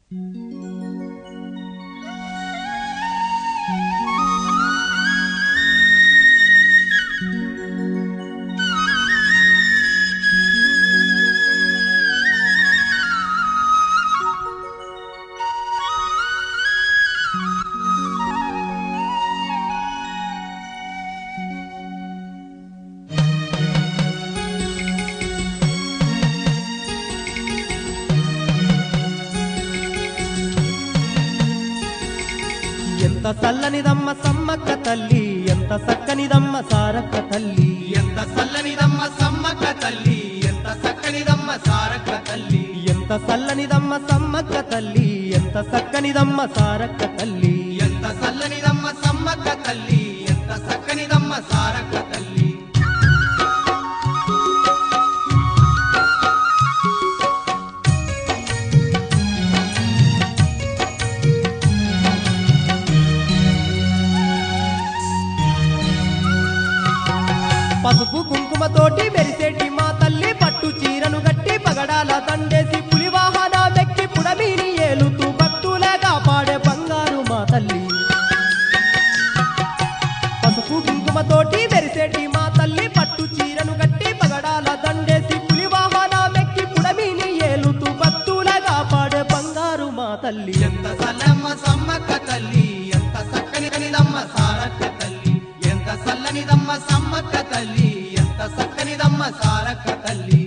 ఎంత చల్లనిదమ్మ సమ్మక్క తల్లి ఎంత చక్కనిదమ్మ సారక్క తల్లి ఎంత చల్లనిదమ్మ సమ్మక్క తల్లి ఎంత చక్కనిదమ్మ సారక్క తల్లి ఎంత చల్లనిదమ్మ సమ్మక్క తల్లి ఎంత చక్కనిదమ్మ సారక్క తల్లి ఎంత చల్లనిదమ్మ సమ్మక్క తల్లి ఎంత చక్కనిదమ్మ సారక్క తల్లి పసుపు కుంకుమతోటి మెరిసేటి మా తల్లి పట్టు చీరను గట్టి పగడాల దండేసి పులి వాహనామెక్కి పుడమీని ఏలుతూ భక్తులే కాపాడే బంగారు మా తల్లి పసుపు కుంకుమతోటి మెరిసేటి మా తల్లి పట్టు చీరను గట్టి పగడాల దండేసి పులి వాహనామెక్కి పుడమీని ఏలుతూ భక్తులే కాపాడే బంగారు మా తల్లి ఎంత చల్లమ్మ సమ్మక్క తల్లి ఎంత చక్కనిదమ్మ సారక్క తల్లి ఎంత చల్లనిదమ్మ సమ్మక్క తల్లి ఎంత చక్కనిదమ్మ సారక్క తల్లి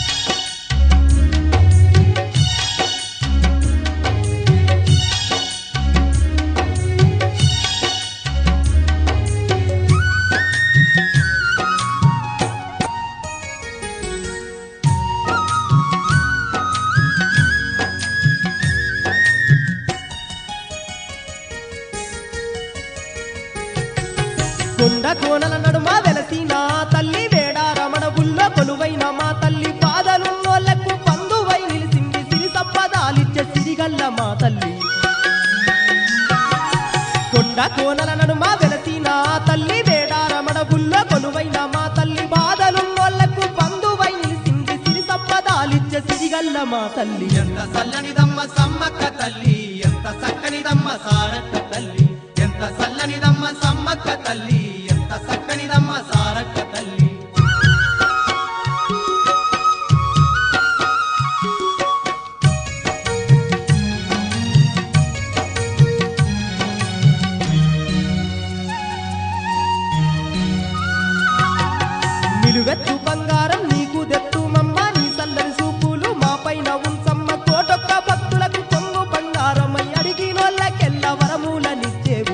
కొండ కోనల నడుమ వెలసిన తల్లి వేడా రమణ గుల్లో కొలువైన మా తల్లి పాదలున్నోళ్లకు పందువై నిలిసింది సిరి సంపదాలిచ్చే సిరిగల్ల మా తల్లి కొండ కోనల నడుమ వెలసిన తల్లి వేడా రమణ గుల్లో కొలువైన మా తల్లి బాధలున్నోళ్లకు పందువై నిలిసింది సిరి సంపదాలిచ్చే సిరిగల్ల మా తల్లి ఎంత చల్లనిదమ్మ సమ్మక్క తల్లి ఎంత చక్కనిదమ్మ సారక్క తల్లి ఎంత చల్లనిదమ్మ సమ్మక్క తల్లి ఎంత చక్కనిదమ్మ సారక్క తల్లి నిలువెత్తు బంగారం నీకు దెత్తు మమ్మ నీ సల్లని సూపులు మా పైన ఉంచమ్మ కోటొక్క భక్తులకు కొంగు బంగారమై అడిగినోళ్ళకెల్ల వరములనిచ్చేవు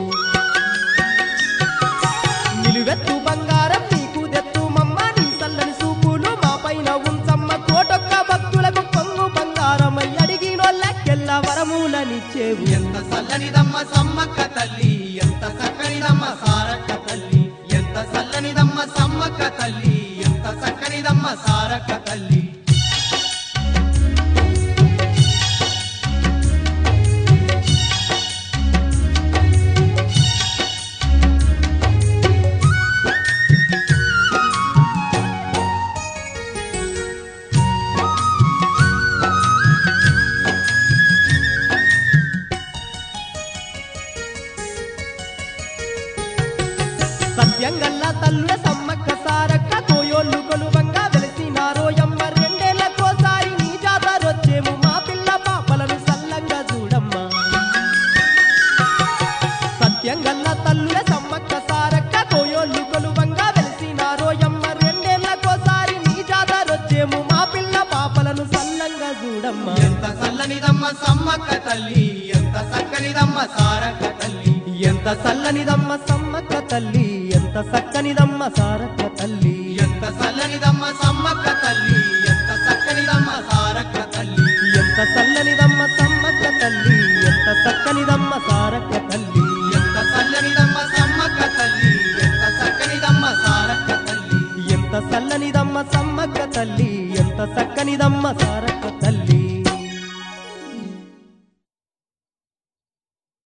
నిలువెత్తు బంగారం నీకు దెత్తు మమ్మ నీ సల్లని సూపులు మా పైన ఉంచమ్మ కోటొక్క భక్తులకు కొంగు బంగారమై అడిగినోళ్ళకెల్ల వరములనిచ్చేవు ఎంత చల్లనిదమ్మ సమ్మక్క తల్లి ఎంత చక్కనిదమ్మ సారక్క తల్లి ఎంత చల్లనిదమ్మ సమ్మక్క తల్లి ఎంత చక్కనిదమ్మ సారక్క తల్లి సత్యంగల్ల తల్లుల సమ్మక్క సారక్క కోయోళ్ళు కొలువంగా వెలిసినారోయమ్మ రెండేళ్లకోసారి నీ జాతరొచ్చేము మా పిల్ల పాపలను సల్లంగా చూడమ్మా సత్యంగల్ల తల్లుల సమ్మక్క సారక్క కోయోళ్ళు కొలువంగా వెలిసినారోయమ్మ రెండేళ్లకోసారి నీ జాతరొచ్చేము మా పిల్ల పాపలను సల్లంగా చూడమ్మా ఎంత చల్లనిదమ్మ సమ్మక్క తల్లి ఎంత చక్కనిదమ్మ సారక్క తల్లి ఎంత చల్లనిదమ్మ సమ్మక్క తల్లి ఎంత చక్కనిదమ్మ సారక్క తల్లి ఎంత చల్లనిదమ్మ సమ్మక్క తల్లి